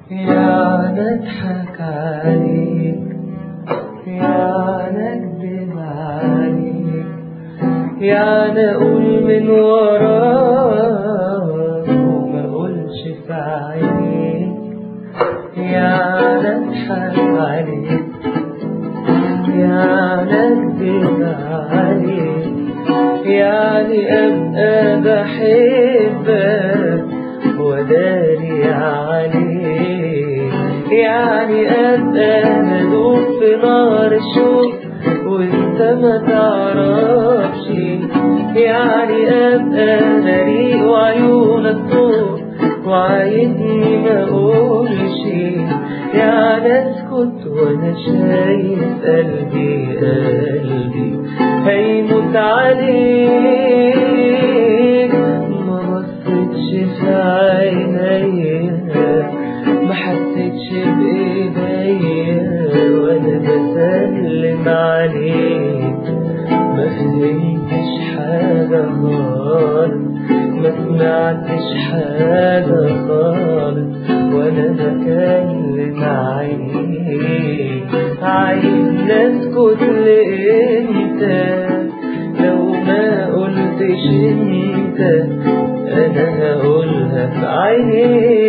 يا نضحك عليك يا نكذب عليك يا نقول من وراك وما اقولش في عينيك يا نضحك عليك يا نكذب عليك يعني ابقى بحبك وداري عليك يعني ابقى ندوب في نار الشوق وانت ما تعرفش يعني ابقى غريق وعيونك طول وعايزني ما اقولش يعني اسكت وانا شايف قلبي قلبي هيموت عليك ما بصيتش في عينيا ما حسيتش بايديا وانا بسلم عليك ما فهمتش حاجة خالص ما سمعتش حاجة خالص وانا بكلم عينيك عايز اسكت لامتى لو ما قلتش انت انا هقولها في عينيك